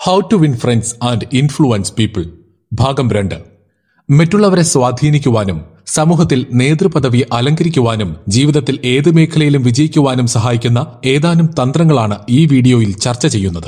how to win friends and influence people ഭാഗം രണ്ട് മറ്റുള്ളവരെ സ്വാധീനിക്കുവാനും സമൂഹത്തിൽ നേതൃപദവി അലങ്കരിക്കുവാനും ജീവിതത്തിൽ ഏത് മേഖലയിലും വിജയിക്കുവാനും സഹായിക്കുന്ന ഏതാനും തന്ത്രങ്ങളാണ് ഈ വീഡിയോയിൽ ചർച്ച ചെയ്യുന്നത്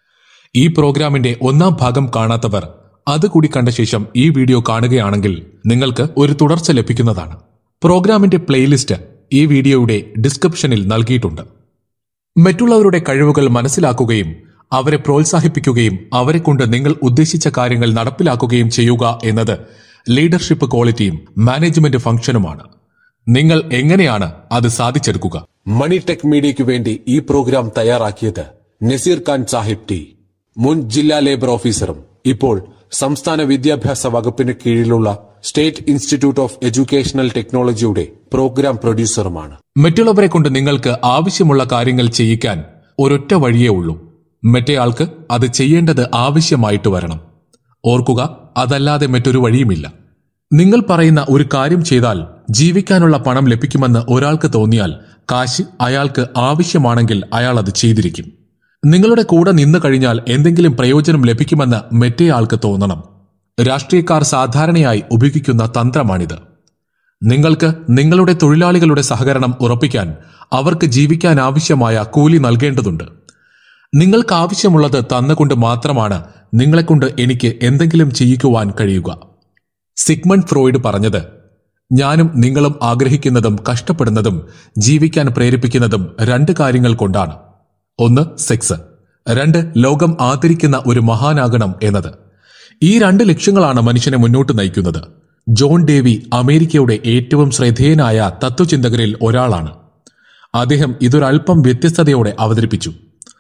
ഈ പ്രോഗ്രാമിന്റെ ഒന്നാം ഭാഗം കാണാത്തവർ അതുകൂടി കണ്ട ശേഷം ഈ വീഡിയോ കാണുകയാണെങ്കിൽ നിങ്ങൾക്ക് ഒരു തുടർച്ച ലഭിക്കുന്നതാണ് പ്രോഗ്രാമിന്റെ പ്ലേലിസ്റ്റ് ഈ വീഡിയോയുടെ ഡിസ്ക്രിപ്ഷനിൽ നൽകിയിട്ടുണ്ട് മറ്റുള്ളവരുടെ കഴിവുകൾ മനസ്സിലാക്കുകയും അവരെ പ്രോത്സാഹിപ്പിക്കുകയും അവരെ കൊണ്ട് നിങ്ങൾ ഉദ്ദേശിച്ച കാര്യങ്ങൾ നടപ്പിലാക്കുകയും ചെയ്യുക എന്നത് ലീഡർഷിപ്പ് ക്വാളിറ്റിയും മാനേജ്മെന്റ് ഫംഗ്ഷനുമാണ് നിങ്ങൾ എങ്ങനെയാണ് അത് സാധിച്ചെടുക്കുക മണി ടെക് മീഡിയയ്ക്ക് വേണ്ടി ഈ പ്രോഗ്രാം തയ്യാറാക്കിയത് നസീർ ഖാൻ സാഹിബ് ടി മുൻ ജില്ലാ ലേബർ ഓഫീസറും ഇപ്പോൾ സംസ്ഥാന വിദ്യാഭ്യാസ വകുപ്പിന് കീഴിലുള്ള സ്റ്റേറ്റ് ഇൻസ്റ്റിറ്റ്യൂട്ട് ഓഫ് എഡ്യൂക്കേഷണൽ ടെക്നോളജിയുടെ പ്രോഗ്രാം പ്രൊഡ്യൂസറുമാണ് മറ്റുള്ളവരെ കൊണ്ട് നിങ്ങൾക്ക് ആവശ്യമുള്ള കാര്യങ്ങൾ ചെയ്യിക്കാൻ ഒരൊറ്റ വഴിയേ ഉള്ളൂ മറ്റേയാൾക്ക് അത് ചെയ്യേണ്ടത് ആവശ്യമായിട്ട് വരണം ഓർക്കുക അതല്ലാതെ മറ്റൊരു വഴിയുമില്ല നിങ്ങൾ പറയുന്ന ഒരു കാര്യം ചെയ്താൽ ജീവിക്കാനുള്ള പണം ലഭിക്കുമെന്ന് ഒരാൾക്ക് തോന്നിയാൽ കാശ് അയാൾക്ക് ആവശ്യമാണെങ്കിൽ അയാൾ അത് ചെയ്തിരിക്കും നിങ്ങളുടെ കൂടെ നിന്നു കഴിഞ്ഞാൽ എന്തെങ്കിലും പ്രയോജനം ലഭിക്കുമെന്ന് മറ്റേയാൾക്ക് തോന്നണം രാഷ്ട്രീയക്കാർ സാധാരണയായി ഉപയോഗിക്കുന്ന തന്ത്രമാണിത് നിങ്ങൾക്ക് നിങ്ങളുടെ തൊഴിലാളികളുടെ സഹകരണം ഉറപ്പിക്കാൻ അവർക്ക് ജീവിക്കാൻ ആവശ്യമായ കൂലി നൽകേണ്ടതുണ്ട് നിങ്ങൾക്ക് ആവശ്യമുള്ളത് തന്നുകൊണ്ട് മാത്രമാണ് നിങ്ങളെക്കൊണ്ട് എനിക്ക് എന്തെങ്കിലും ചെയ്യിക്കുവാൻ കഴിയുക സിഗ്മണ്ട് ഫ്രോയിഡ് പറഞ്ഞത് ഞാനും നിങ്ങളും ആഗ്രഹിക്കുന്നതും കഷ്ടപ്പെടുന്നതും ജീവിക്കാൻ പ്രേരിപ്പിക്കുന്നതും രണ്ട് കാര്യങ്ങൾ കൊണ്ടാണ് ഒന്ന് സെക്സ് രണ്ട് ലോകം ആദരിക്കുന്ന ഒരു മഹാനാകണം എന്നത് ഈ രണ്ട് ലക്ഷ്യങ്ങളാണ് മനുഷ്യനെ മുന്നോട്ട് നയിക്കുന്നത് ജോൺ ഡേവി അമേരിക്കയുടെ ഏറ്റവും ശ്രദ്ധേയനായ തത്വചിന്തകരിൽ ഒരാളാണ് അദ്ദേഹം ഇതൊരൽപ്പം വ്യത്യസ്തതയോടെ അവതരിപ്പിച്ചു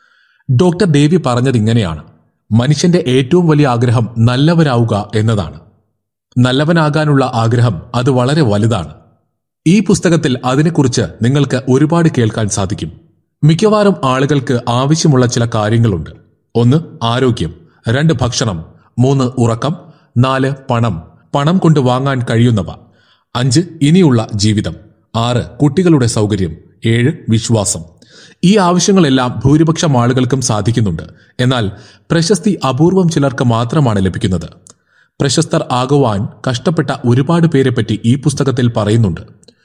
ഡോക്ടർ ദേവി പറഞ്ഞത് ഇങ്ങനെയാണ് മനുഷ്യന്റെ ഏറ്റവും വലിയ ആഗ്രഹം നല്ലവരാവുക എന്നതാണ് നല്ലവനാകാനുള്ള ആഗ്രഹം അത് വളരെ വലുതാണ് ഈ പുസ്തകത്തിൽ അതിനെക്കുറിച്ച് നിങ്ങൾക്ക് ഒരുപാട് കേൾക്കാൻ സാധിക്കും മിക്കവാറും ആളുകൾക്ക് ആവശ്യമുള്ള ചില കാര്യങ്ങളുണ്ട് ഒന്ന് ആരോഗ്യം രണ്ട് ഭക്ഷണം മൂന്ന് ഉറക്കം നാല് പണം പണം കൊണ്ട് വാങ്ങാൻ കഴിയുന്നവ അഞ്ച് ഇനിയുള്ള ജീവിതം ആറ് കുട്ടികളുടെ സൗകര്യം ഏഴ് വിശ്വാസം ഈ ആവശ്യങ്ങളെല്ലാം ഭൂരിപക്ഷം ആളുകൾക്കും സാധിക്കുന്നുണ്ട് എന്നാൽ പ്രശസ്തി അപൂർവം ചിലർക്ക് മാത്രമാണ് ലഭിക്കുന്നത് പ്രശസ്തർ ആകുവാൻ കഷ്ടപ്പെട്ട ഒരുപാട് പേരെ പറ്റി ഈ പുസ്തകത്തിൽ പറയുന്നുണ്ട്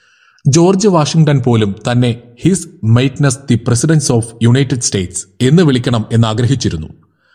ജോർജ് വാഷിംഗ്ടൺ പോലും തന്നെ his mightiness the presidents of United States എന്ന് വിളിക്കണം എന്ന് ആഗ്രഹിച്ചിരുന്നു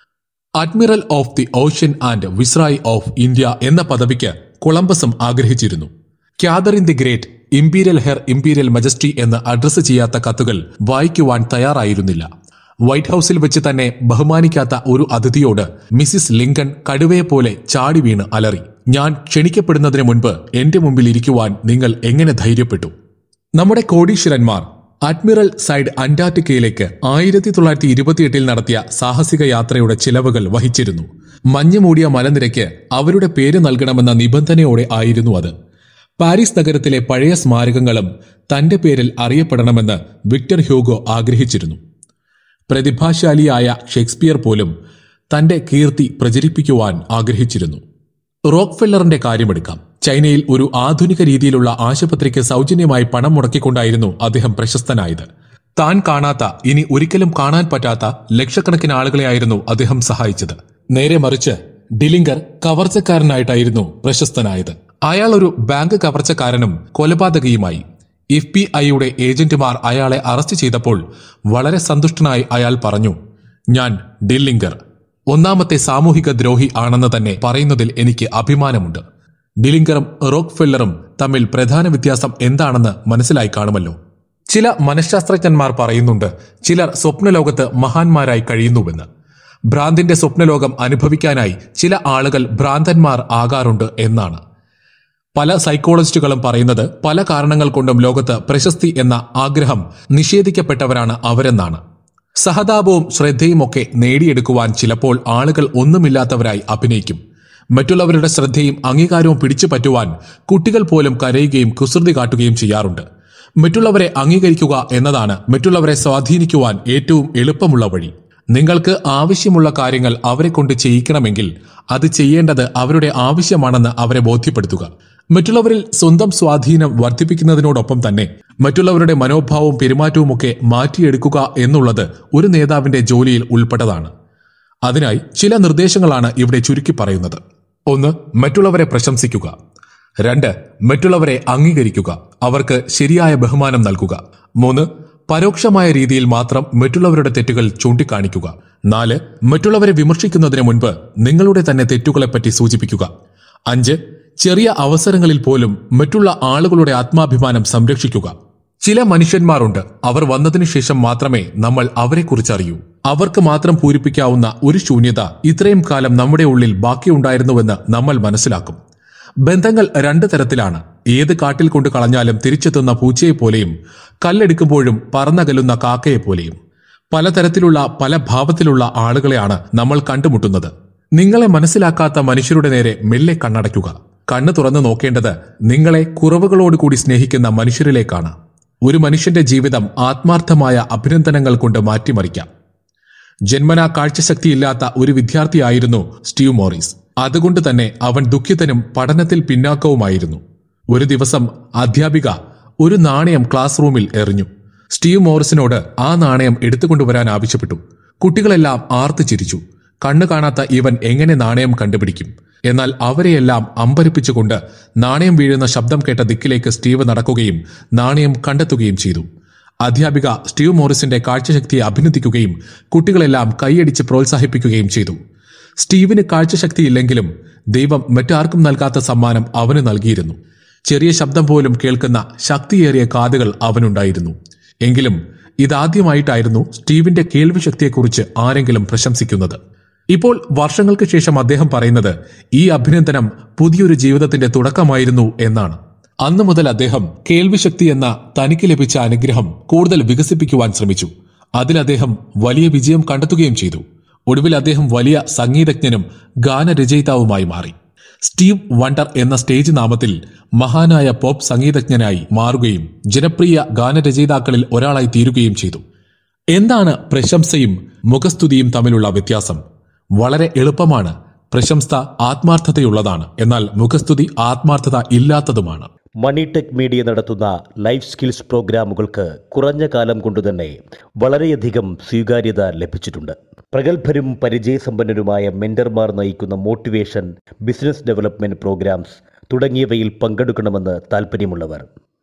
admiral of the ocean and viceroy of India എന്ന പദവിക്ക് കൊളംബസും ആഗ്രഹിച്ചിരുന്നു Catherine the great imperial her imperial majesty എന്ന് അഡ്രസ് ചെയ്യാത്ത കത്തുകൾ വായിക്കുവാൻ തയ്യാറായിരുന്നില്ല വൈറ്റ് ഹൌസിൽ വെച്ച് തന്നെ ബഹുമാനിക്കാത്ത ഒരു അതിഥിയോട് മിസിസ് ലിങ്കൺ കടുവയെ പോലെ ചാടി വീണ് അലറി ഞാൻ ക്ഷണിക്കപ്പെടുന്നതിന് മുൻപ് എന്റെ മുമ്പിൽ ഇരിക്കുവാൻ നിങ്ങൾ എങ്ങനെ ധൈര്യപ്പെട്ടു നമ്മുടെ കോടീശ്വരന്മാർ അഡ്മിറൽ സൈഡ് അന്റാർട്ടിക്കയിലേക്ക് ആയിരത്തി തൊള്ളായിരത്തി ഇരുപത്തിയെട്ടിൽ നടത്തിയ സാഹസിക യാത്രയുടെ ചിലവുകൾ വഹിച്ചിരുന്നു മഞ്ഞ് മൂടിയ മലനിരയ്ക്ക് അവരുടെ പേര് നൽകണമെന്ന നിബന്ധനയോടെ ആയിരുന്നു അത് പാരീസ് നഗരത്തിലെ പഴയ സ്മാരകങ്ങളും തന്റെ പേരിൽ അറിയപ്പെടണമെന്ന് വിക്ടർ ഹ്യൂഗോ ആഗ്രഹിച്ചിരുന്നു പ്രതിഭാശാലിയായ ഷേക്സ്പിയർ പോലും തന്റെ കീർത്തി പ്രചരിപ്പിക്കുവാൻ ആഗ്രഹിച്ചിരുന്നു റോക്ക്ഫെല്ലറിന്റെ കാര്യമെടുക്കാം ചൈനയിൽ ഒരു ആധുനിക രീതിയിലുള്ള ആശുപത്രിക്ക് സൗജന്യമായി പണം മുടക്കിക്കൊണ്ടായിരുന്നു അദ്ദേഹം പ്രശസ്തനായത് താൻ കാണാത്ത ഇനി ഒരിക്കലും കാണാൻ പറ്റാത്ത ലക്ഷക്കണക്കിന് ആളുകളെയായിരുന്നു അദ്ദേഹം സഹായിച്ചത് നേരെ മറിച്ച് ഡിലിംഗർ കവർച്ചക്കാരനായിട്ടായിരുന്നു പ്രശസ്തനായത് അയാൾ ഒരു ബാങ്ക് കവർച്ചക്കാരനും കൊലപാതകയുമായി എഫ് ബി ഐയുടെ ഏജന്റുമാർ അയാളെ അറസ്റ്റ് ചെയ്തപ്പോൾ വളരെ സന്തുഷ്ടനായി അയാൾ പറഞ്ഞു ഞാൻ ഡില്ലിംഗർ ഒന്നാമത്തെ സാമൂഹിക ദ്രോഹി ആണെന്ന് തന്നെ പറയുന്നതിൽ എനിക്ക് അഭിമാനമുണ്ട് ഡിലിംഗറും റോക്ക്ഫെല്ലറും തമ്മിൽ പ്രധാന വ്യത്യാസം എന്താണെന്ന് മനസ്സിലായി കാണുമല്ലോ ചില മനഃശാസ്ത്രജ്ഞന്മാർ പറയുന്നുണ്ട് ചിലർ സ്വപ്നലോകത്ത് മഹാന്മാരായി കഴിയുന്നുവെന്ന് ഭ്രാന്തിന്റെ സ്വപ്നലോകം അനുഭവിക്കാനായി ചില ആളുകൾ ഭ്രാന്തന്മാർ ആകാറുണ്ട് എന്നാണ് പല സൈക്കോളജിസ്റ്റുകളും പറയുന്നത് പല കാരണങ്ങൾ കൊണ്ടും ലോകത്ത് പ്രശസ്തി എന്ന ആഗ്രഹം നിഷേധിക്കപ്പെട്ടവരാണ് അവരെന്നാണ് സഹതാപവും ശ്രദ്ധയുമൊക്കെ നേടിയെടുക്കുവാൻ ചിലപ്പോൾ ആളുകൾ ഒന്നുമില്ലാത്തവരായി അഭിനയിക്കും മറ്റുള്ളവരുടെ ശ്രദ്ധയും അംഗീകാരവും പിടിച്ചു പറ്റുവാൻ കുട്ടികൾ പോലും കരയുകയും കുസൃതി കാട്ടുകയും ചെയ്യാറുണ്ട് മറ്റുള്ളവരെ അംഗീകരിക്കുക എന്നതാണ് മറ്റുള്ളവരെ സ്വാധീനിക്കുവാൻ ഏറ്റവും എളുപ്പമുള്ള വഴി നിങ്ങൾക്ക് ആവശ്യമുള്ള കാര്യങ്ങൾ അവരെ കൊണ്ട് ചെയ്യിക്കണമെങ്കിൽ അത് ചെയ്യേണ്ടത് അവരുടെ ആവശ്യമാണെന്ന് അവരെ ബോധ്യപ്പെടുത്തുക മറ്റുള്ളവരിൽ സ്വന്തം സ്വാധീനം വർദ്ധിപ്പിക്കുന്നതിനോടൊപ്പം തന്നെ മറ്റുള്ളവരുടെ മനോഭാവവും പെരുമാറ്റവും ഒക്കെ മാറ്റിയെടുക്കുക എന്നുള്ളത് ഒരു നേതാവിന്റെ ജോലിയിൽ ഉൾപ്പെട്ടതാണ് അതിനായി ചില നിർദ്ദേശങ്ങളാണ് ഇവിടെ ചുരുക്കി പറയുന്നത് ഒന്ന് മറ്റുള്ളവരെ പ്രശംസിക്കുക രണ്ട് മറ്റുള്ളവരെ അംഗീകരിക്കുക അവർക്ക് ശരിയായ ബഹുമാനം നൽകുക മൂന്ന് പരോക്ഷമായ രീതിയിൽ മാത്രം മറ്റുള്ളവരുടെ തെറ്റുകൾ ചൂണ്ടിക്കാണിക്കുക നാല് മറ്റുള്ളവരെ വിമർശിക്കുന്നതിന് മുൻപ് നിങ്ങളുടെ തന്നെ തെറ്റുകളെപ്പറ്റി സൂചിപ്പിക്കുക അഞ്ച് ചെറിയ അവസരങ്ങളിൽ പോലും മറ്റുള്ള ആളുകളുടെ ആത്മാഭിമാനം സംരക്ഷിക്കുക ചില മനുഷ്യന്മാരുണ്ട് അവർ വന്നതിനു ശേഷം മാത്രമേ നമ്മൾ അവരെക്കുറിച്ച് അറിയൂ അവർക്ക് മാത്രം പൂരിപ്പിക്കാവുന്ന ഒരു ശൂന്യത ഇത്രയും കാലം നമ്മുടെ ഉള്ളിൽ ബാക്കിയുണ്ടായിരുന്നുവെന്ന് നമ്മൾ മനസ്സിലാക്കും ബന്ധങ്ങൾ രണ്ട് തരത്തിലാണ് ഏത് കാട്ടിൽ കൊണ്ട് കളഞ്ഞാലും തിരിച്ചെത്തുന്ന പൂച്ചയെപ്പോലെയും കല്ലെടുക്കുമ്പോഴും പറന്നകലുന്ന കാക്കയെപ്പോലെയും പലതരത്തിലുള്ള പല ഭാവത്തിലുള്ള ആളുകളെയാണ് നമ്മൾ കണ്ടുമുട്ടുന്നത് നിങ്ങളെ മനസ്സിലാക്കാത്ത മനുഷ്യരുടെ നേരെ മെല്ലെ കണ്ണടയ്ക്കുക കണ്ണു തുറന്നു നോക്കേണ്ടത് നിങ്ങളെ കുറവുകളോടുകൂടി സ്നേഹിക്കുന്ന മനുഷ്യരിലേക്കാണ് ഒരു മനുഷ്യന്റെ ജീവിതം ആത്മാർത്ഥമായ അഭിനന്ദനങ്ങൾ കൊണ്ട് മാറ്റിമറിക്കാം ജന്മനാ കാഴ്ചശക്തിയില്ലാത്ത ഒരു വിദ്യാർത്ഥിയായിരുന്നു സ്റ്റീവ് മോറിസ് അതുകൊണ്ട് തന്നെ അവൻ ദുഃഖിതനും പഠനത്തിൽ പിന്നാക്കവുമായിരുന്നു ഒരു ദിവസം അധ്യാപിക ഒരു നാണയം ക്ലാസ് റൂമിൽ എറിഞ്ഞു സ്റ്റീവ് മോറിസിനോട് ആ നാണയം എടുത്തുകൊണ്ടുവരാൻ ആവശ്യപ്പെട്ടു കുട്ടികളെല്ലാം ആർത്തു ചിരിച്ചു കണ്ണു കാണാത്ത ഇവൻ എങ്ങനെ നാണയം കണ്ടുപിടിക്കും എന്നാൽ അവരെയെല്ലാം അമ്പരിപ്പിച്ചുകൊണ്ട് നാണയം വീഴുന്ന ശബ്ദം കേട്ട ദിക്കിലേക്ക് സ്റ്റീവ് നടക്കുകയും നാണയം കണ്ടെത്തുകയും ചെയ്തു അധ്യാപിക സ്റ്റീവ് മോറിസിന്റെ കാഴ്ചശക്തിയെ അഭിനന്ദിക്കുകയും കുട്ടികളെല്ലാം കൈയടിച്ച് പ്രോത്സാഹിപ്പിക്കുകയും ചെയ്തു സ്റ്റീവിന് കാഴ്ചശക്തിയില്ലെങ്കിലും ദൈവം മറ്റാർക്കും നൽകാത്ത സമ്മാനം അവന് നൽകിയിരുന്നു ചെറിയ ശബ്ദം പോലും കേൾക്കുന്ന ശക്തിയേറിയ കാതുകൾ അവനുണ്ടായിരുന്നു എങ്കിലും ഇതാദ്യമായിട്ടായിരുന്നു സ്റ്റീവിന്റെ കേൾവിശക്തിയെക്കുറിച്ച് ആരെങ്കിലും പ്രശംസിക്കുന്നത് ഇപ്പോൾ വർഷങ്ങൾക്ക് ശേഷം അദ്ദേഹം പറയുന്നത് ഈ അഭിനന്ദനം പുതിയൊരു ജീവിതത്തിന്റെ തുടക്കമായിരുന്നു എന്നാണ് അന്നു മുതൽ അദ്ദേഹം കേൾവിശക്തി എന്ന തനിക്ക് ലഭിച്ച അനുഗ്രഹം കൂടുതൽ വികസിപ്പിക്കുവാൻ ശ്രമിച്ചു അതിൽ അദ്ദേഹം വലിയ വിജയം കണ്ടെത്തുകയും ചെയ്തു ഒടുവിൽ അദ്ദേഹം വലിയ സംഗീതജ്ഞനും ഗാനരചയിതാവുമായി മാറി സ്റ്റീവ് വണ്ടർ എന്ന സ്റ്റേജ് നാമത്തിൽ മഹാനായ പോപ്പ് സംഗീതജ്ഞനായി മാറുകയും ജനപ്രിയ ഗാനരചയിതാക്കളിൽ ഒരാളായി തീരുകയും ചെയ്തു എന്താണ് പ്രശംസയും മുഖസ്തുതിയും തമ്മിലുള്ള വ്യത്യാസം വളരെ എളുപ്പമാണ് പ്രശംസ ആത്മാർത്ഥതയുള്ളതാണ് എന്നാൽ മുഖസ്തുതി ആത്മാർത്ഥത ഇല്ലാത്തതുമാണ് മണിടെക് മീഡിയ നടത്തുന്ന ലൈഫ് സ്കിൽസ് പ്രോഗ്രാമുകൾക്ക് കുറഞ്ഞ കാലം കൊണ്ടുതന്നെ വളരെയധികം സ്വീകാര്യത ലഭിച്ചിട്ടുണ്ട് പ്രഗത്ഭരും പരിചയസമ്പന്നരുമായ മെന്റർമാർ നയിക്കുന്ന മോട്ടിവേഷൻ ബിസിനസ് ഡെവലപ്മെന്റ് പ്രോഗ്രാംസ് തുടങ്ങിയവയിൽ പങ്കെടുക്കണമെന്ന് താൽപ്പര്യമുള്ളവർ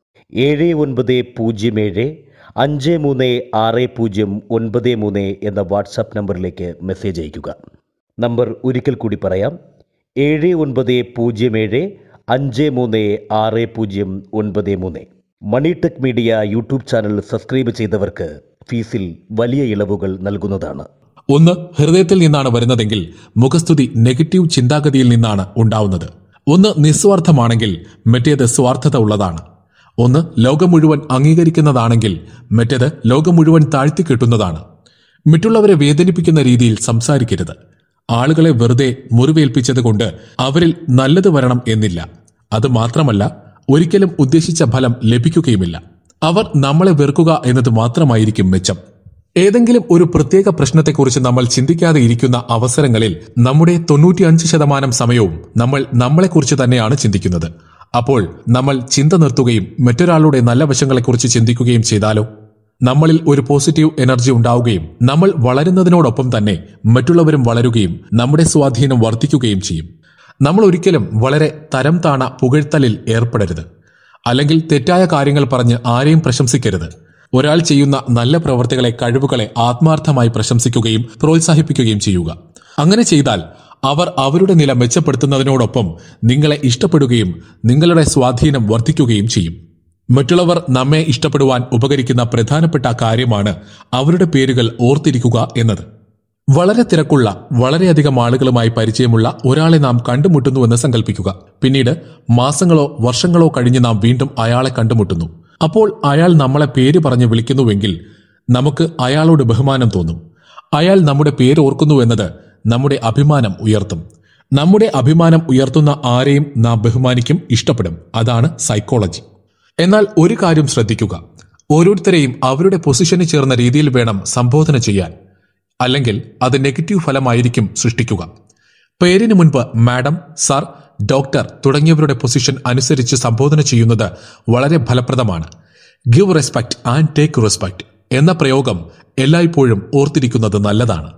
ഏഴ് ഒൻപത് പൂജ്യം ഏഴ് അഞ്ച് മൂന്ന് ആറ് പൂജ്യം ഒൻപത് മൂന്ന് എന്ന വാട്സാപ്പ് നമ്പറിലേക്ക് മെസ്സേജ് അയയ്ക്കുക നമ്പർ ഒരിക്കൽ കൂടി പറയാം ഏഴ് ഒൻപത് പൂജ്യം ഏഴ് അഞ്ച് മൂന്ന് ആറ് പൂജ്യം ഒൻപത് മൂന്ന് Monitech media YouTube channel subscribe ചെയ്തവർക്ക് ഫീസിൽ വലിയ ഇളവുകൾ നൽകുന്നതാണ് ഒന്ന് ഹൃദയത്തിൽ നിന്നാണ് വരുന്നതെങ്കിൽ മുഖസ്തുതി നെഗറ്റീവ് ചിന്താഗതിയിൽ നിന്നാണ് ഉണ്ടാവുന്നത് ഒന്ന് നിസ്വാർത്ഥമാണെങ്കിൽ മറ്റേത് സ്വാർത്ഥത ഉള്ളതാണ് ഒന്ന് ലോകം മുഴുവൻ അംഗീകരിക്കുന്നതാണെങ്കിൽ മറ്റേത് ലോകം മുഴുവൻ താഴ്ത്തിക്കെട്ടുന്നതാണ് മറ്റുള്ളവരെ വേദനിപ്പിക്കുന്ന രീതിയിൽ സംസാരിക്കരുത് ആളുകളെ വെറുതെ മുറിവേൽപ്പിച്ചത് കൊണ്ട് അവരിൽ നല്ലത് വരണം എന്നില്ല അത് മാത്രമല്ല ഒരിക്കലും ഉദ്ദേശിച്ച ഫലം ലഭിക്കുകയുമില്ല അവർ നമ്മളെ വെറുക്കുക എന്നത് മാത്രമായിരിക്കും മെച്ചം ഏതെങ്കിലും ഒരു പ്രത്യേക പ്രശ്നത്തെക്കുറിച്ച് നമ്മൾ ചിന്തിക്കാതെ ഇരിക്കുന്ന അവസരങ്ങളിൽ നമ്മുടെ തൊണ്ണൂറ്റിയഞ്ച് ശതമാനം സമയവും നമ്മൾ നമ്മളെക്കുറിച്ച് തന്നെയാണ് ചിന്തിക്കുന്നത് അപ്പോൾ നമ്മൾ ചിന്ത നിർത്തുകയും മറ്റൊരാളുടെ നല്ല വശങ്ങളെക്കുറിച്ച് ചിന്തിക്കുകയും ചെയ്താലോ നമ്മളിൽ ഒരു പോസിറ്റീവ് എനർജി ഉണ്ടാവുകയും നമ്മൾ വളരുന്നതിനോടൊപ്പം തന്നെ മറ്റുള്ളവരും വളരുകയും നമ്മുടെ സ്വാധീനം വർദ്ധിക്കുകയും ചെയ്യും നമ്മൾ ഒരിക്കലും വളരെ തരം താണ പുകഴ്ത്തലിൽ ഏർപ്പെടരുത് അല്ലെങ്കിൽ തെറ്റായ കാര്യങ്ങൾ പറഞ്ഞ് ആരെയും പ്രശംസിക്കരുത് ഒരാൾ ചെയ്യുന്ന നല്ല പ്രവർത്തികളെ കഴിവുകളെ ആത്മാർത്ഥമായി പ്രശംസിക്കുകയും പ്രോത്സാഹിപ്പിക്കുകയും ചെയ്യുക അങ്ങനെ ചെയ്താൽ അവർ അവരുടെ നില മെച്ചപ്പെടുത്തുന്നതിനോടൊപ്പം നിങ്ങളെ ഇഷ്ടപ്പെടുകയും നിങ്ങളുടെ സ്വാധീനം വർദ്ധിക്കുകയും ചെയ്യും മറ്റുള്ളവർ നമ്മെ ഇഷ്ടപ്പെടുവാൻ ഉപകരിക്കുന്ന പ്രധാനപ്പെട്ട കാര്യമാണ് അവരുടെ പേരുകൾ ഓർത്തിരിക്കുക എന്നത് വളരെ തിരക്കുള്ള വളരെയധികം ആളുകളുമായി പരിചയമുള്ള ഒരാളെ നാം കണ്ടുമുട്ടുന്നുവെന്ന് സങ്കല്പിക്കുക പിന്നീട് മാസങ്ങളോ വർഷങ്ങളോ കഴിഞ്ഞ് നാം വീണ്ടും അയാളെ കണ്ടുമുട്ടുന്നു അപ്പോൾ അയാൾ നമ്മളെ പേര് പറഞ്ഞ് വിളിക്കുന്നുവെങ്കിൽ നമുക്ക് അയാളോട് ബഹുമാനം തോന്നും അയാൾ നമ്മുടെ പേര് ഓർക്കുന്നുവെന്നത് നമ്മുടെ അഭിമാനം ഉയർത്തും നമ്മുടെ അഭിമാനം ഉയർത്തുന്ന ആരെയും നാം ബഹുമാനിക്കും ഇഷ്ടപ്പെടും അതാണ് സൈക്കോളജി എന്നാൽ ഒരു കാര്യം ശ്രദ്ധിക്കുക ഓരോരുത്തരെയും അവരുടെ പൊസിഷന് ചേർന്ന രീതിയിൽ വേണം സംബോധന ചെയ്യാൻ അല്ലെങ്കിൽ അത് നെഗറ്റീവ് ഫലമായിരിക്കും സൃഷ്ടിക്കുക പേരിന് മുൻപ് മാഡം സർ ഡോക്ടർ തുടങ്ങിയവരുടെ പൊസിഷൻ അനുസരിച്ച് സംബോധന ചെയ്യുന്നത് വളരെ ഫലപ്രദമാണ് give respect and take respect എന്ന പ്രയോഗം എല്ലായ്പ്പോഴും ഓർത്തിരിക്കുന്നത് നല്ലതാണ്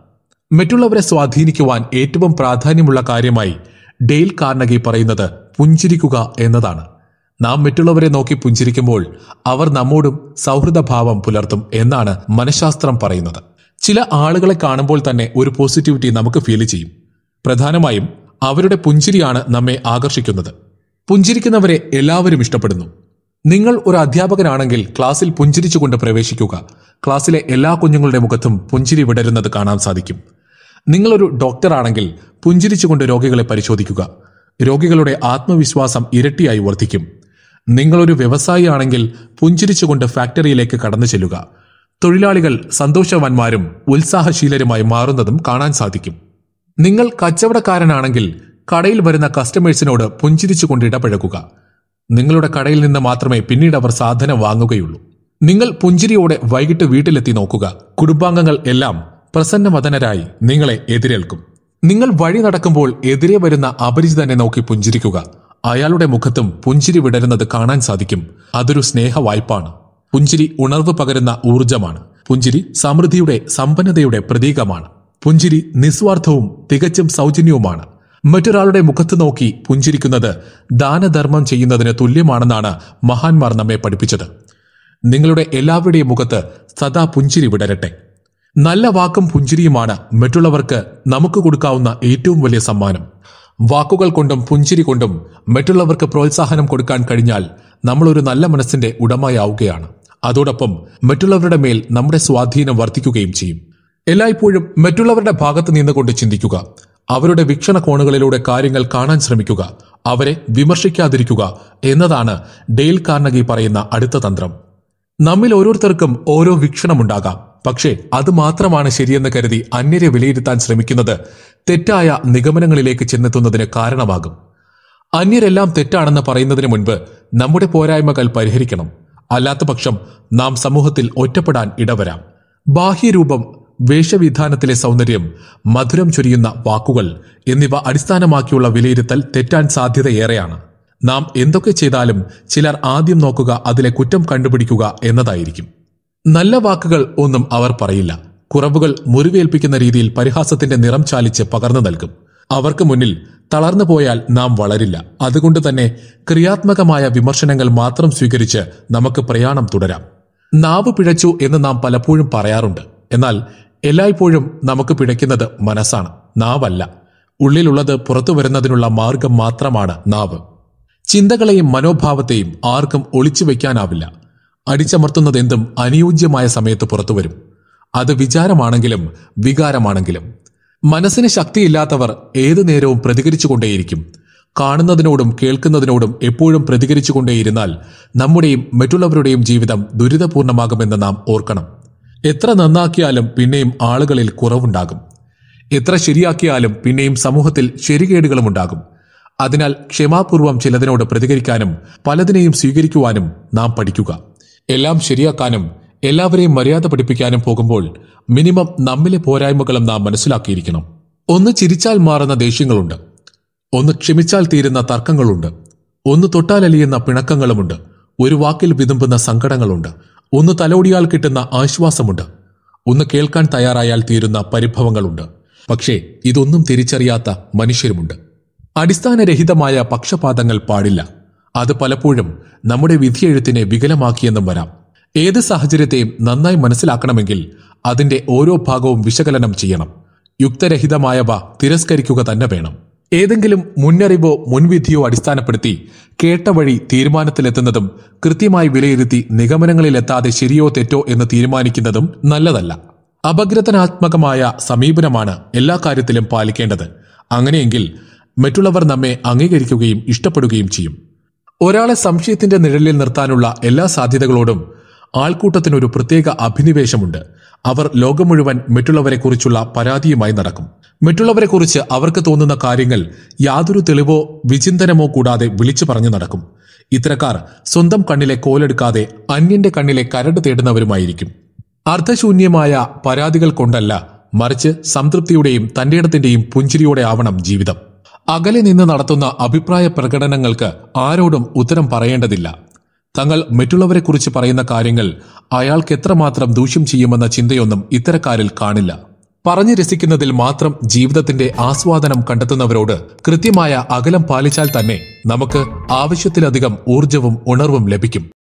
മറ്റുള്ളവരെ സ്വാധീനിക്കുവാൻ ഏറ്റവും പ്രാധാന്യമുള്ള കാര്യമായി ഡെയിൽ കാർണഗി പറയുന്നത് പുഞ്ചിരിക്കുക എന്നതാണ് നാം മറ്റുള്ളവരെ നോക്കി പുഞ്ചിരിക്കുമ്പോൾ അവർ നമ്മോടും സൗഹൃദഭാവം പുലർത്തും എന്നാണ് മനഃശാസ്ത്രം പറയുന്നത് ചില ആളുകളെ കാണുമ്പോൾ തന്നെ ഒരു പോസിറ്റിവിറ്റി നമുക്ക് ഫീൽ ചെയ്യും പ്രധാനമായും അവരുടെ പുഞ്ചിരിയാണ് നമ്മെ ആകർഷിക്കുന്നത് പുഞ്ചിരിക്കുന്നവരെ എല്ലാവരും ഇഷ്ടപ്പെടുന്നു നിങ്ങൾ ഒരു അധ്യാപകനാണെങ്കിൽ ക്ലാസ്സിൽ പുഞ്ചിരിച്ചുകൊണ്ട് പ്രവേശിക്കുക ക്ലാസ്സിലെ എല്ലാ കുഞ്ഞുങ്ങളുടെ മുഖത്തും പുഞ്ചിരി വിടരുന്നത് കാണാൻ സാധിക്കും നിങ്ങളൊരു ഡോക്ടറാണെങ്കിൽ പുഞ്ചിരിച്ചുകൊണ്ട് രോഗികളെ പരിശോധിക്കുക രോഗികളുടെ ആത്മവിശ്വാസം ഇരട്ടിയായി വർദ്ധിക്കും നിങ്ങളൊരു വ്യവസായിയാണെങ്കിൽ പുഞ്ചിരിച്ചുകൊണ്ട് ഫാക്ടറിയിലേക്ക് കടന്നു ചെല്ലുക തൊഴിലാളികൾ സന്തോഷവാന്മാരും ഉത്സാഹശീലരുമായി മാറുന്നതും കാണാൻ സാധിക്കും നിങ്ങൾ കച്ചവടക്കാരനാണെങ്കിൽ കടയിൽ വരുന്ന കസ്റ്റമേഴ്സിനോട് പുഞ്ചിരിച്ചുകൊണ്ട് ഇടപഴകുക നിങ്ങളുടെ കടയിൽ നിന്ന് മാത്രമേ പിന്നീട് അവർ സാധനം വാങ്ങുകയുള്ളൂ നിങ്ങൾ പുഞ്ചിരിയോടെ വൈകിട്ട് വീട്ടിലെത്തി നോക്കുക കുടുംബാംഗങ്ങൾ എല്ലാം പ്രസന്നവദനരായി നിങ്ങളെ എതിരേൽക്കും നിങ്ങൾ വഴി നടക്കുമ്പോൾ എതിരെ വരുന്ന അപരിചിതനെ നോക്കി പുഞ്ചിരിക്കുക അയാളുടെ മുഖത്തും പുഞ്ചിരി വിടരുന്നത് കാണാൻ സാധിക്കും അതൊരു സ്നേഹ വായ്പാണ് പുഞ്ചിരി ഉണർവ് പകരുന്ന ഊർജമാണ് പുഞ്ചിരി സമൃദ്ധിയുടെ സമ്പന്നതയുടെ പ്രതീകമാണ് പുഞ്ചിരി നിസ്വാർത്ഥവും തികച്ചും സൗജന്യവുമാണ് മറ്റൊരാളുടെ മുഖത്ത് നോക്കി പുഞ്ചിരിക്കുന്നത് ദാനധർമ്മം ചെയ്യുന്നതിന് തുല്യമാണെന്നാണ് മഹാന്മാർ നമ്മെ പഠിപ്പിച്ചത് നിങ്ങളുടെ എല്ലാവരുടെയും മുഖത്ത് സദാ പുഞ്ചിരി വിടരട്ടെ നല്ല വാക്കും പുഞ്ചിരിയുമാണ് മറ്റുള്ളവർക്ക് നമുക്ക് കൊടുക്കാവുന്ന ഏറ്റവും വലിയ സമ്മാനം വാക്കുകൾ കൊണ്ടും പുഞ്ചിരി കൊണ്ടും മറ്റുള്ളവർക്ക് പ്രോത്സാഹനം കൊടുക്കാൻ കഴിഞ്ഞാൽ നമ്മൾ ഒരു നല്ല മനസ്സിന്റെ ഉടമയാവുകയാണ് അതോടൊപ്പം മറ്റുള്ളവരുടെ മേൽ നമ്മുടെ സ്വാധീനം വർദ്ധിക്കുകയും ചെയ്യും എല്ലായ്പ്പോഴും മറ്റുള്ളവരുടെ ഭാഗത്ത് നിന്നുകൊണ്ട് ചിന്തിക്കുക അവരുടെ വീക്ഷണകോണുകളിലൂടെ കാര്യങ്ങൾ കാണാൻ ശ്രമിക്കുക അവരെ വിമർശിക്കാതിരിക്കുക എന്നതാണ് ഡെയിൽ കാർണഗി പറയുന്ന അടുത്ത തന്ത്രം നമ്മിൽ ഓരോരുത്തർക്കും ഓരോ വീക്ഷണമുണ്ടാകാം പക്ഷേ അത് മാത്രമാണ് ശരിയെന്ന് കരുതി അന്യരെ വിലയിരുത്താൻ ശ്രമിക്കുന്നത് തെറ്റായ നിഗമനങ്ങളിലേക്ക് ചെന്നെത്തുന്നതിന് കാരണമാകും അന്യരെല്ലാം തെറ്റാണെന്ന് പറയുന്നതിന് മുൻപ് നമ്മുടെ പോരായ്മകൾ പരിഹരിക്കണം അല്ലാത്ത പക്ഷം നാം സമൂഹത്തിൽ ഒറ്റപ്പെടാൻ ഇടവരാം ബാഹ്യരൂപം വേഷവിധാനത്തിലെ സൗന്ദര്യം മധുരം ചൊരിയുന്ന വാക്കുകൾ എന്നിവ അടിസ്ഥാനമാക്കിയുള്ള വിലയിരുത്തൽ തെറ്റാൻ സാധ്യതയേറെയാണ് നാം എന്തൊക്കെ ചെയ്താലും ചിലർ ആദ്യം നോക്കുക അതിലെ കുറ്റം കണ്ടുപിടിക്കുക എന്നതായിരിക്കും നല്ല വാക്കുകൾ ഒന്നും അവർ പറയില്ല കുറവുകൾ മുറിവേൽപ്പിക്കുന്ന രീതിയിൽ പരിഹാസത്തിന്റെ നിറം ചാലിച്ച് പകർന്നു നൽകും അവർക്ക് മുന്നിൽ തളർന്നു പോയാൽ നാം വളരില്ല അതുകൊണ്ട് തന്നെ ക്രിയാത്മകമായ വിമർശനങ്ങൾ മാത്രം സ്വീകരിച്ച് നമുക്ക് പ്രയാണം തുടരാം നാവ് പിഴച്ചു എന്ന് നാം പലപ്പോഴും പറയാറുണ്ട് എന്നാൽ എല്ലായ്പ്പോഴും നമുക്ക് പിഴയ്ക്കുന്നത് മനസ്സാണ് നാവല്ല ഉള്ളിലുള്ളത് പുറത്തു വരുന്നതിനുള്ള മാർഗം മാത്രമാണ് നാവ് ചിന്തകളെയും മനോഭാവത്തെയും ആർക്കും ഒളിച്ചു വയ്ക്കാനാവില്ല അടിച്ചമർത്തുന്നതെന്തും അനുയോജ്യമായ സമയത്ത് പുറത്തുവരും അത് വിചാരമാണെങ്കിലും വികാരമാണെങ്കിലും മനസ്സിന് ശക്തിയില്ലാത്തവർ ഏതു നേരവും പ്രതികരിച്ചുകൊണ്ടേയിരിക്കും കാണുന്നതിനോടും കേൾക്കുന്നതിനോടും എപ്പോഴും പ്രതികരിച്ചുകൊണ്ടേയിരുന്നാൽ നമ്മുടെയും മറ്റുള്ളവരുടെയും ജീവിതം ദുരിതപൂർണമാകുമെന്ന് നാം ഓർക്കണം എത്ര നന്നാക്കിയാലും പിന്നെയും ആളുകളിൽ കുറവുണ്ടാകും എത്ര ശരിയാക്കിയാലും പിന്നെയും സമൂഹത്തിൽ ശരികേടുകളും ഉണ്ടാകും അതിനാൽ ക്ഷമാപൂർവം ചിലതിനോട് പ്രതികരിക്കാനും പലതിനെയും സ്വീകരിക്കുവാനും നാം പഠിക്കുക എല്ലാം ശരിയാക്കാനും എല്ലാവരെയും മര്യാദ പഠിപ്പിക്കാനും പോകുമ്പോൾ മിനിമം നമ്മിലെ പോരായ്മകളും നാം മനസ്സിലാക്കിയിരിക്കണം ഒന്ന് ചിരിച്ചാൽ മാറുന്ന ദേഷ്യങ്ങളുണ്ട് ഒന്ന് ക്ഷമിച്ചാൽ തീരുന്ന തർക്കങ്ങളുണ്ട് ഒന്ന് തൊട്ടാലലിയുന്ന പിണക്കങ്ങളുമുണ്ട് ഒരു വാക്കിൽ വിതുമ്പുന്ന സങ്കടങ്ങളുണ്ട് ഒന്ന് തലോടിയാൽ കിട്ടുന്ന ആശ്വാസമുണ്ട് ഒന്ന് കേൾക്കാൻ തയ്യാറായാൽ തീരുന്ന പരിഭവങ്ങളുണ്ട് പക്ഷേ ഇതൊന്നും തിരിച്ചറിയാത്ത മനുഷ്യരുമുണ്ട് അടിസ്ഥാനരഹിതമായ പക്ഷപാതങ്ങൾ പാടില്ല അത് പലപ്പോഴും നമ്മുടെ വിധിയെഴുത്തിനെ വികലമാക്കിയെന്നും വരാം ഏത് സാഹചര്യത്തെയും നന്നായി മനസ്സിലാക്കണമെങ്കിൽ അതിന്റെ ഓരോ ഭാഗവും വിശകലനം ചെയ്യണം യുക്തരഹിതമായവ തിരസ്കരിക്കുക തന്നെ വേണം ഏതെങ്കിലും മുന്നറിവോ മുൻവിധിയോ അടിസ്ഥാനപ്പെടുത്തി കേട്ട വഴി തീരുമാനത്തിലെത്തുന്നതും കൃത്യമായി വിലയിരുത്തി നിഗമനങ്ങളിലെത്താതെ ശരിയോ തെറ്റോ എന്ന് തീരുമാനിക്കുന്നതും നല്ലതല്ല അപഗ്രഥനാത്മകമായ സമീപനമാണ് എല്ലാ കാര്യത്തിലും പാലിക്കേണ്ടത് അങ്ങനെയെങ്കിൽ മറ്റുള്ളവർ നമ്മെ അംഗീകരിക്കുകയും ഇഷ്ടപ്പെടുകയും ചെയ്യും ഒരാളെ സംശയത്തിന്റെ നിഴലിൽ നിർത്താനുള്ള എല്ലാ സാധ്യതകളോടും ആൾക്കൂട്ടത്തിനൊരു പ്രത്യേക അഭിനിവേശമുണ്ട് അവർ ലോകം മുഴുവൻ മറ്റുള്ളവരെക്കുറിച്ചുള്ള പരാതിയുമായി നടക്കും മറ്റുള്ളവരെക്കുറിച്ച് അവർക്ക് തോന്നുന്ന കാര്യങ്ങൾ യാതൊരു തെളിവോ വിചിന്തനമോ കൂടാതെ വിളിച്ചു പറഞ്ഞു നടക്കും ഇത്തരക്കാർ സ്വന്തം കണ്ണിലെ കോലെടുക്കാതെ അന്യന്റെ കണ്ണിലെ കരട് തേടുന്നവരുമായിരിക്കും അർത്ഥശൂന്യമായ പരാതികൾ കൊണ്ടല്ല മറിച്ച് സംതൃപ്തിയുടെയും തന്റേടത്തിന്റെയും പുഞ്ചിരിയോടെ ആവണം ജീവിതം അകലെ നിന്ന് നടത്തുന്ന അഭിപ്രായ പ്രകടനങ്ങൾക്ക് ആരോടും ഉത്തരം പറയേണ്ടതില്ല തങ്ങൾ മറ്റുള്ളവരെക്കുറിച്ച് പറയുന്ന കാര്യങ്ങൾ അയാൾക്ക് എത്രമാത്രം ദൂഷ്യം ചെയ്യുമെന്ന ചിന്തയൊന്നും ഇത്തരക്കാരിൽ കാണില്ല പറഞ്ഞു രസിക്കുന്നതിൽ മാത്രം ജീവിതത്തിന്റെ ആസ്വാദനം കണ്ടെത്തുന്നവരോട് കൃത്യമായ അകലം പാലിച്ചാൽ തന്നെ നമുക്ക് ആവശ്യത്തിലധികം ഊർജവും ഉണർവും ലഭിക്കും